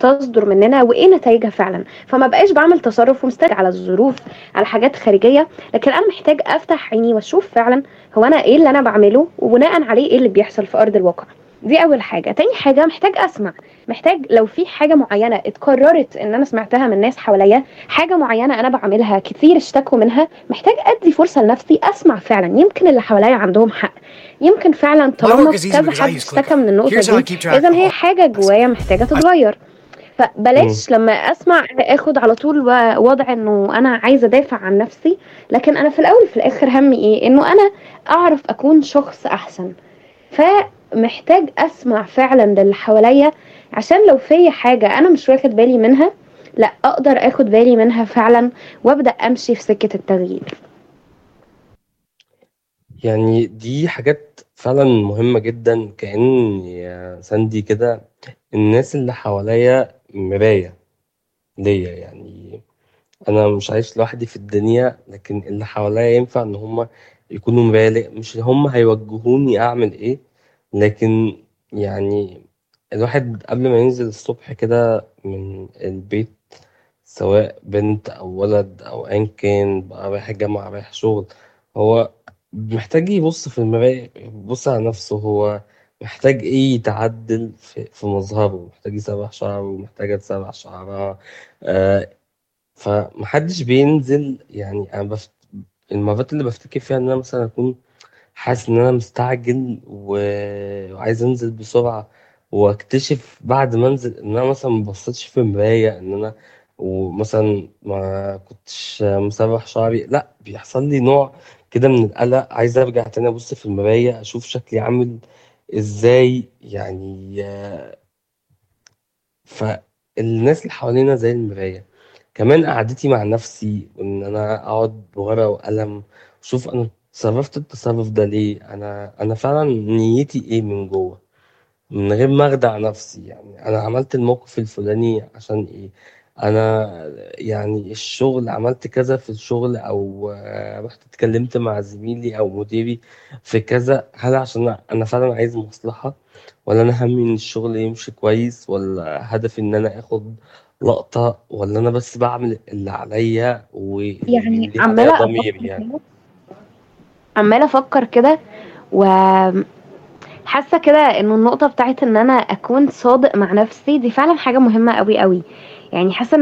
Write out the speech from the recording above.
بتصدر مننا وايه نتائجها فعلا فما بقاش بعمل تصرف ومستند على الظروف على حاجات خارجيه لكن انا محتاج افتح عيني واشوف فعلا هو انا ايه اللي انا بعمله وبناء عليه ايه اللي بيحصل في ارض الواقع دي اول حاجه تاني حاجه محتاج اسمع محتاج لو في حاجه معينه اتكررت ان انا سمعتها من ناس حواليا حاجه معينه انا بعملها كتير اشتكوا منها محتاج ادي فرصه لنفسي اسمع فعلا يمكن اللي حواليا عندهم حق يمكن فعلا طالما work is easy كذا because I حد use اشتكى من النقطه Here's how I دي keep track اذا of هي all- حاجه جوايا محتاجه تتغير فبلاش لما اسمع اخد على طول و- وضع انه انا عايزه ادافع عن نفسي لكن انا في الاول وفي الاخر همي ايه انه انا اعرف اكون شخص احسن فمحتاج اسمع فعلا للي حواليا عشان لو في حاجه انا مش واخد بالي منها لا اقدر اخد بالي منها فعلا وابدا امشي في سكه التغيير يعني دي حاجات فعلا مهمة جدا كأن يا ساندي كده الناس اللي حواليا مراية ليا يعني أنا مش عايش لوحدي في الدنيا لكن اللي حواليا ينفع إن هما يكونوا مراية ليا مش هما هيوجهوني أعمل إيه لكن يعني الواحد قبل ما ينزل الصبح كده من البيت سواء بنت أو ولد أو أيا كان بقى رايح الجامعة رايح شغل هو محتاج يبص في المراية يبص على نفسه هو محتاج ايه يتعدل في, في مظهره محتاج يسرح شعره محتاجة تسرح شعرها آه فمحدش بينزل يعني انا بفت... المرات اللي بفتكر فيها ان انا مثلا اكون حاسس ان انا مستعجل و... وعايز انزل بسرعة واكتشف بعد ما انزل ان انا مثلا مبصيتش في المراية ان انا ومثلا ما كنتش مسرح شعري لا بيحصل لي نوع كده من القلق عايز ارجع تاني ابص في المراية اشوف شكلي عامل ازاي يعني آه، فالناس اللي حوالينا زي المراية كمان قعدتي مع نفسي وان انا اقعد بورقة وقلم واشوف انا تصرفت التصرف ده ليه انا انا فعلا نيتي ايه من جوه من غير ما اخدع نفسي يعني انا عملت الموقف الفلاني عشان ايه انا يعني الشغل عملت كذا في الشغل او آه، رحت اتكلمت مع زميلي او مديري في كذا هل عشان انا فعلا عايز مصلحة ولا انا همي ان الشغل يمشي كويس ولا هدفي ان انا اخد لقطة ولا انا بس بعمل اللي عليا واللي يعني اللي عليا عماله ضميري افكر يعني كده عماله افكر كده وحاسه كده انه النقطه بتاعت ان انا اكون صادق مع نفسي دي فعلا حاجه مهمه قوي قوي يعني حاسه